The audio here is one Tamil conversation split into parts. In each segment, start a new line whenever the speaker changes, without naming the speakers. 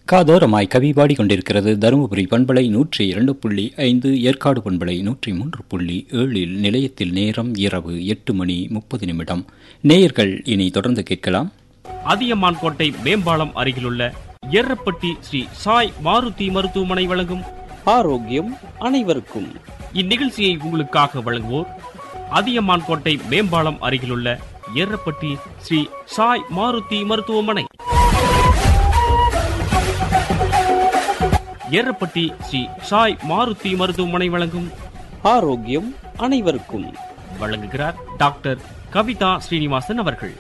காதோரமாய் கவி பாடிக்கொண்டிருக்கிறது தருமபுரி பண்பலை நூற்றி இரண்டு புள்ளி ஐந்து ஏற்காடு பண்பலை நூற்றி மூன்று புள்ளி ஏழில் நிலையத்தில் நேரம் இரவு எட்டு மணி முப்பது நிமிடம் நேயர்கள் இனி தொடர்ந்து கேட்கலாம்
அதியமான் கோட்டை மேம்பாலம் அருகிலுள்ள எர்ரப்பட்டி ஸ்ரீ சாய் மாருதி மருத்துவமனை வழங்கும்
ஆரோக்கியம் அனைவருக்கும்
இந்நிகழ்ச்சியை உங்களுக்காக வழங்குவோர் அதியமான் கோட்டை மேம்பாலம் அருகிலுள்ள எர்ரப்பட்டி ஸ்ரீ சாய் மாருதி மருத்துவமனை எர்ரப்பட்டி ஸ்ரீ சாய் மாருதி மருத்துவமனை வழங்கும்
ஆரோக்கியம் அனைவருக்கும்
வழங்குகிறார் டாக்டர் கவிதா ஸ்ரீனிவாசன் அவர்கள்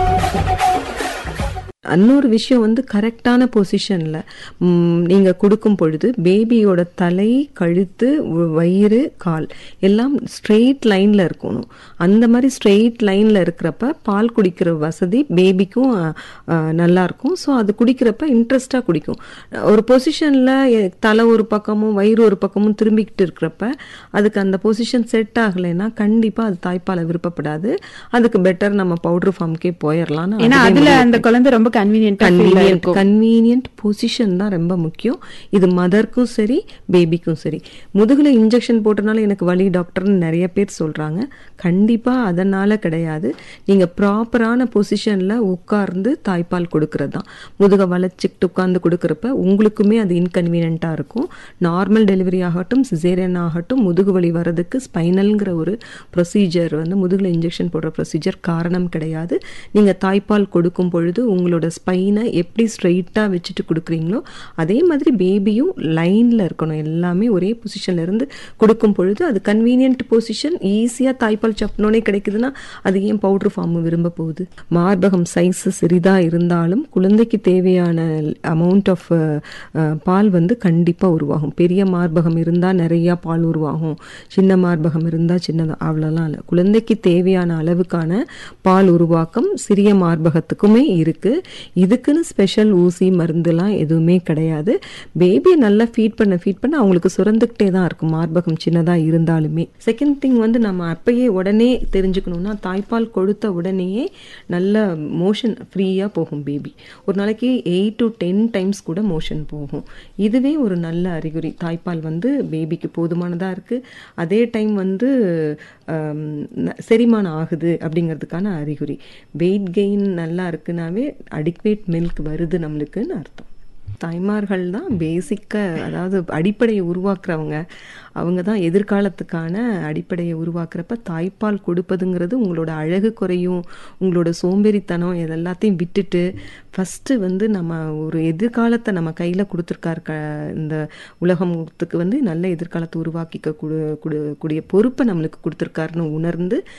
இன்னொரு விஷயம் வந்து கரெக்டான பொசிஷனில் நீங்கள் கொடுக்கும் பொழுது பேபியோட தலை கழுத்து வ- வயிறு கால் எல்லாம் ஸ்ட்ரெயிட் லைனில் இருக்கணும் அந்த மாதிரி ஸ்ட்ரெயிட் லைனில் இருக்கிறப்ப பால் குடிக்கிற வசதி பேபிக்கும் நல்லா இருக்கும் ஸோ அது குடிக்கிறப்ப இன்ட்ரெஸ்டாக குடிக்கும் ஒரு பொசிஷனில் தலை ஒரு பக்கமும் வயிறு ஒரு பக்கமும் திரும்பிக்கிட்டு இருக்கிறப்ப அதுக்கு அந்த பொசிஷன் செட் ஆகலைன்னா கண்டிப்பாக அது தாய்ப்பாலை விருப்பப்படாது அதுக்கு பெட்டர் நம்ம பவுடர் ஃபார்முக்கே போயிடலாம்னு
ஏன்னா
அதுவே
அதுல
முடிவு
அந்த குழந்தை ரொம்ப கன்வீனியன்ட்
கன்வீனியன்ட் கன்வீனியன்ட் பொசிஷன் தான் ரொம்ப முக்கியம் இது மதர்க்கும் சரி பேபிக்கும் சரி முதுகுல இன்ஜெக்ஷன் போட்டனால எனக்கு வலி டாக்டர்னு நிறைய பேர் சொல்றாங்க கண்டிப்பா அதனால கிடையாது நீங்க ப்ராப்பரான பொசிஷன்ல உட்கார்ந்து தாய்ப்பால் கொடுக்கறது தான் முதுக வளைச்சிக்கிட்டு உட்கார்ந்து கொடுக்கறப்ப உங்களுக்குமே அது இன்கன்வீனியண்டா இருக்கும் நார்மல் டெலிவரி ஆகட்டும் சிசேரியன் ஆகட்டும் முதுகு வலி வர்றதுக்கு ஸ்பைனல்ங்கிற ஒரு ப்ரொசீஜர் வந்து முதுகுல இன்ஜெக்ஷன் போடுற ப்ரொசீஜர் காரணம் கிடையாது நீங்க தாய்ப்பால் கொடுக்கும் பொழுது உங்களோட ஸ்பைனை எப்படி ஸ்ட்ரைட்டாக வச்சுட்டு கொடுக்குறீங்களோ அதே மாதிரி பேபியும் லைனில் இருக்கணும் எல்லாமே ஒரே பொசிஷன்ல இருந்து கொடுக்கும் பொழுது அது கன்வீனியன்ட் பொசிஷன் ஈஸியாக தாய்ப்பால் சப்பனோனே கிடைக்குதுன்னா அது ஏன் பவுடர் ஃபார்ம் விரும்ப போகுது மார்பகம் சைஸ் சிறிதாக இருந்தாலும் குழந்தைக்கு தேவையான அமௌண்ட் ஆஃப் பால் வந்து கண்டிப்பாக உருவாகும் பெரிய மார்பகம் இருந்தால் நிறையா பால் உருவாகும் சின்ன மார்பகம் இருந்தால் சின்னதாக அவ்வளோலாம் இல்லை குழந்தைக்கு தேவையான அளவுக்கான பால் உருவாக்கம் சிறிய மார்பகத்துக்குமே இருக்கு இதுக்குன்னு ஸ்பெஷல் ஊசி மருந்துலாம் எதுவுமே கிடையாது பேபியை நல்லா ஃபீட் பண்ண ஃபீட் பண்ண அவங்களுக்கு சுரந்துக்கிட்டே தான் இருக்கும் மார்பகம் சின்னதாக இருந்தாலுமே செகண்ட் திங் வந்து நம்ம அப்பயே உடனே தெரிஞ்சுக்கணும்னா தாய்ப்பால் கொடுத்த உடனேயே நல்ல மோஷன் ஃப்ரீயாக போகும் பேபி ஒரு நாளைக்கு எயிட் டு டென் டைம்ஸ் கூட மோஷன் போகும் இதுவே ஒரு நல்ல அறிகுறி தாய்ப்பால் வந்து பேபிக்கு போதுமானதாக இருக்குது அதே டைம் வந்து ஆம், ந- செரிமானம் ஆகுது அப்படிங்கிறதுக்கான அறிகுறி வெயிட் கெயின் நல்லா இருக்குனாவே அடிக்வேட் மில்க் வருது நம்மளுக்குன்னு அர்த்தம் தாய்மார்கள் தான் பேசிக்காக அதாவது அடிப்படையை உருவாக்குறவங்க அவங்க தான் எதிர்காலத்துக்கான அடிப்படையை உருவாக்குறப்ப தாய்ப்பால் கொடுப்பதுங்கிறது உங்களோட அழகு குறையும் உங்களோட சோம்பேறித்தனம் இதெல்லாத்தையும் விட்டுட்டு ஃபஸ்ட்டு வந்து நம்ம ஒரு எதிர்காலத்தை நம்ம கையில் கொடுத்துருக்காரு க இந்த உலகத்துக்கு வந்து நல்ல எதிர்காலத்தை உருவாக்கிக்க கூடிய கூடிய பொறுப்பை நம்மளுக்கு கொடுத்துருக்காருன்னு உணர்ந்து